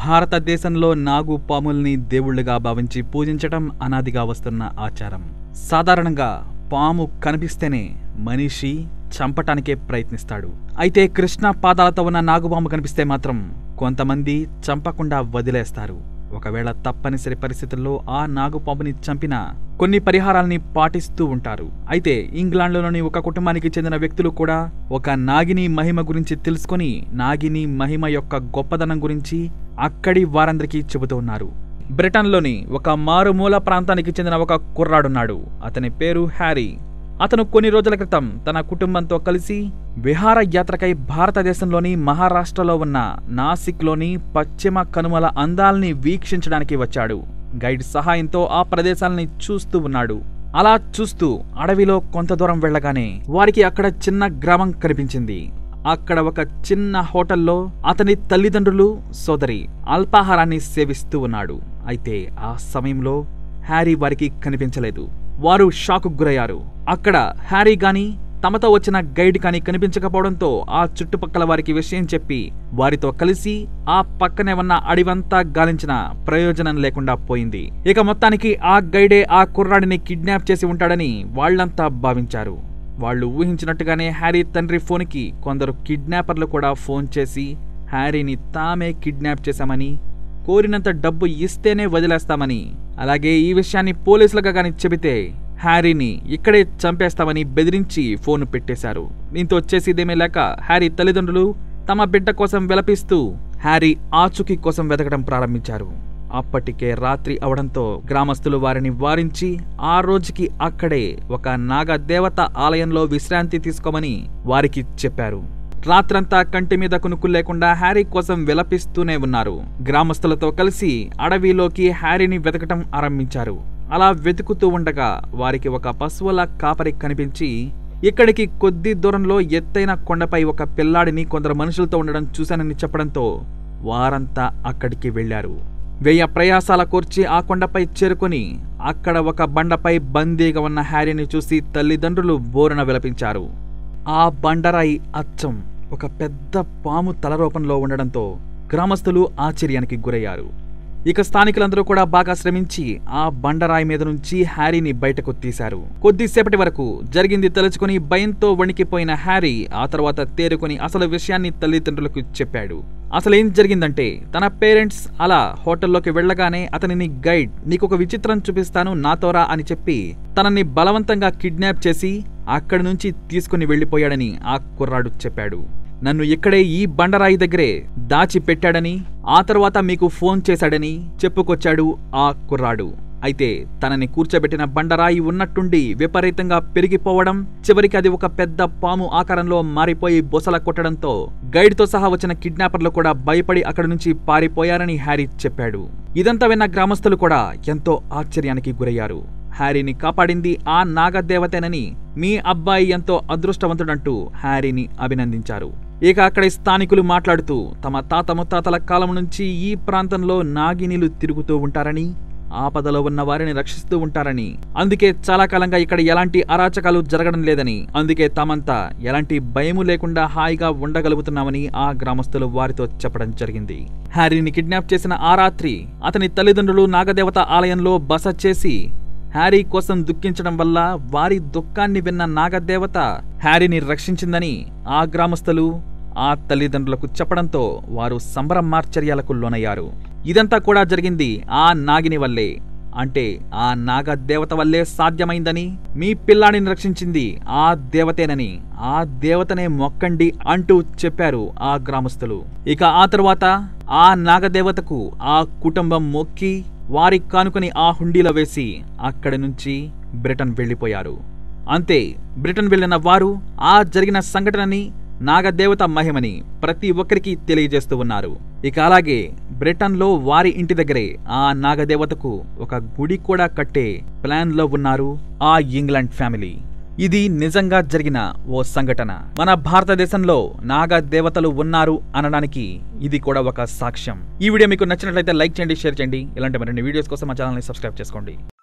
భారతదేశంలో నాగు పాముల్ని దేవుళ్ళుగా భావించి పూజించటం అనాదిగా వస్తున్న ఆచారం సాధారణంగా పాము కనిపిస్తేనే మనిషి చంపటానికే ప్రయత్నిస్తాడు అయితే కృష్ణ పాదాలతో ఉన్న నాగుపాము కనిపిస్తే మాత్రం కొంతమంది చంపకుండా వదిలేస్తారు ఒకవేళ తప్పనిసరి పరిస్థితుల్లో ఆ నాగుపాముని చంపినా కొన్ని పరిహారాల్ని పాటిస్తూ ఉంటారు అయితే ఇంగ్లాండ్లోని ఒక కుటుంబానికి చెందిన వ్యక్తులు కూడా ఒక నాగిని మహిమ గురించి తెలుసుకొని నాగిని మహిమ యొక్క గొప్పదనం గురించి అక్కడి వారందరికీ చెబుతూ ఉన్నారు బ్రిటన్లోని ఒక మారుమూల ప్రాంతానికి చెందిన ఒక కుర్రాడున్నాడు అతని పేరు హ్యారీ అతను కొన్ని రోజుల క్రితం తన కుటుంబంతో కలిసి విహార యాత్రకై భారతదేశంలోని మహారాష్ట్రలో ఉన్న నాసిక్లోని పశ్చిమ కనుమల అందాల్ని వీక్షించడానికి వచ్చాడు గైడ్ సహాయంతో ఆ ప్రదేశాలని చూస్తూ ఉన్నాడు అలా చూస్తూ అడవిలో కొంత దూరం వెళ్ళగానే వారికి అక్కడ చిన్న గ్రామం కనిపించింది అక్కడ ఒక చిన్న హోటల్లో అతని తల్లిదండ్రులు సోదరి అల్పాహారాన్ని సేవిస్తూ ఉన్నాడు అయితే ఆ సమయంలో హ్యారీ వారికి కనిపించలేదు వారు షాకు గురయ్యారు అక్కడ హ్యారీ గాని తమతో వచ్చిన గైడ్ కానీ కనిపించకపోవడంతో ఆ చుట్టుపక్కల వారికి విషయం చెప్పి వారితో కలిసి ఆ పక్కనే ఉన్న అడివంతా గాలించిన ప్రయోజనం లేకుండా పోయింది ఇక మొత్తానికి ఆ గైడే ఆ కుర్రాడిని కిడ్నాప్ చేసి ఉంటాడని వాళ్ళంతా భావించారు వాళ్ళు ఊహించినట్టుగానే హ్యారీ తండ్రి ఫోన్కి కొందరు కిడ్నాపర్లు కూడా ఫోన్ చేసి హ్యారీని తామే కిడ్నాప్ చేశామని కోరినంత డబ్బు ఇస్తేనే వదిలేస్తామని అలాగే ఈ విషయాన్ని పోలీసులుగా గాని చెబితే హ్యారీని ఇక్కడే చంపేస్తామని బెదిరించి ఫోన్ పెట్టేశారు దీంతో చేసేదేమీ లేక హ్యారీ తల్లిదండ్రులు తమ బిడ్డ కోసం విలపిస్తూ హ్యారీ ఆచూకీ కోసం వెతకడం ప్రారంభించారు అప్పటికే రాత్రి అవడంతో గ్రామస్తులు వారిని వారించి ఆ రోజుకి అక్కడే ఒక నాగ దేవత ఆలయంలో విశ్రాంతి తీసుకోమని వారికి చెప్పారు రాత్రంతా కంటి మీద కునుకు లేకుండా హ్యారీ కోసం విలపిస్తూనే ఉన్నారు గ్రామస్తులతో కలిసి అడవిలోకి హ్యారీని వెతకటం ఆరంభించారు అలా వెతుకుతూ ఉండగా వారికి ఒక పశువుల కాపరి కనిపించి ఇక్కడికి కొద్ది దూరంలో ఎత్తైన కొండపై ఒక పిల్లాడిని కొందరు మనుషులతో ఉండడం చూశానని చెప్పడంతో వారంతా అక్కడికి వెళ్లారు వెయ్య ప్రయాసాల కూర్చి ఆ కొండపై చేరుకొని అక్కడ ఒక బండపై బందీగా ఉన్న హ్యారీని చూసి తల్లిదండ్రులు బోరున విలపించారు ఆ బండరాయి అచ్చం ఒక పెద్ద పాము తల రూపంలో ఉండడంతో గ్రామస్తులు ఆశ్చర్యానికి గురయ్యారు ఇక స్థానికులందరూ కూడా బాగా శ్రమించి ఆ బండరాయి మీద నుంచి హ్యారీని బయటకు తీశారు కొద్దిసేపటి వరకు జరిగింది తలుచుకుని భయంతో వణికిపోయిన హ్యారీ ఆ తర్వాత తేరుకొని అసలు విషయాన్ని తల్లిదండ్రులకు చెప్పాడు అసలేం జరిగిందంటే తన పేరెంట్స్ అలా హోటల్లోకి వెళ్ళగానే అతనిని గైడ్ నీకొక విచిత్రం చూపిస్తాను నాతోరా అని చెప్పి తనని బలవంతంగా కిడ్నాప్ చేసి అక్కడి నుంచి తీసుకుని వెళ్లిపోయాడని ఆ కుర్రాడు చెప్పాడు నన్ను ఇక్కడే ఈ బండరాయి దగ్గరే దాచి పెట్టాడని ఆ తర్వాత మీకు ఫోన్ చేశాడని చెప్పుకొచ్చాడు ఆ కుర్రాడు అయితే తనని కూర్చోబెట్టిన బండరాయి ఉన్నట్టుండి విపరీతంగా పెరిగిపోవడం చివరికి అది ఒక పెద్ద పాము ఆకారంలో మారిపోయి బొసల కొట్టడంతో గైడ్తో సహా వచ్చిన కిడ్నాపర్లు కూడా భయపడి అక్కడి నుంచి పారిపోయారని హ్యారీ చెప్పాడు ఇదంతా విన్న గ్రామస్తులు కూడా ఎంతో ఆశ్చర్యానికి గురయ్యారు హ్యారీని కాపాడింది ఆ నాగదేవతేనని మీ అబ్బాయి ఎంతో అదృష్టవంతుడంటూ హ్యారీని అభినందించారు ఇక అక్కడి స్థానికులు మాట్లాడుతూ తమ తాత ముత్తాతల కాలం నుంచి ఈ ప్రాంతంలో నాగినిలు తిరుగుతూ ఉంటారని ఆపదలో ఉన్న వారిని రక్షిస్తూ ఉంటారని అందుకే చాలా కాలంగా ఇక్కడ ఎలాంటి అరాచకాలు జరగడం లేదని అందుకే తామంతా ఎలాంటి భయము లేకుండా హాయిగా ఉండగలుగుతున్నామని ఆ గ్రామస్తులు వారితో చెప్పడం జరిగింది హ్యారీని కిడ్నాప్ చేసిన ఆ రాత్రి అతని తల్లిదండ్రులు నాగదేవత ఆలయంలో బస చేసి హ్యారీ కోసం దుఃఖించడం వల్ల వారి దుఃఖాన్ని విన్న నాగదేవత హ్యారీని రక్షించిందని ఆ గ్రామస్తులు ఆ తల్లిదండ్రులకు చెప్పడంతో వారు సంబరమార్చర్యాలకు లోనయ్యారు ఇదంతా కూడా జరిగింది ఆ నాగిని వల్లే అంటే ఆ నాగ దేవత వల్లే సాధ్యమైందని మీ పిల్లాడిని రక్షించింది ఆ దేవతేనని ఆ దేవతనే మొక్కండి అంటూ చెప్పారు ఆ గ్రామస్తులు ఇక ఆ తరువాత ఆ నాగదేవతకు ఆ కుటుంబం మొక్కి వారి కానుకొని ఆ హుండీలో వేసి అక్కడి నుంచి బ్రిటన్ వెళ్ళిపోయారు అంతే బ్రిటన్ వెళ్ళిన వారు ఆ జరిగిన సంఘటనని నాగదేవత మహిమని ప్రతి ఒక్కరికి తెలియజేస్తూ ఉన్నారు ఇక అలాగే బ్రిటన్లో వారి ఇంటి దగ్గరే ఆ నాగదేవతకు ఒక గుడి కూడా కట్టే ప్లాన్లో ఉన్నారు ఆ ఇంగ్లాండ్ ఫ్యామిలీ ఇది నిజంగా జరిగిన ఓ సంఘటన మన భారతదేశంలో నాగ దేవతలు ఉన్నారు అనడానికి ఇది కూడా ఒక సాక్ష్యం ఈ వీడియో మీకు నచ్చినట్లయితే లైక్ చేయండి షేర్ చేయండి ఇలాంటి మరిన్ని వీడియోస్ కోసం మా ఛానల్ని సబ్స్క్రైబ్ చేసుకోండి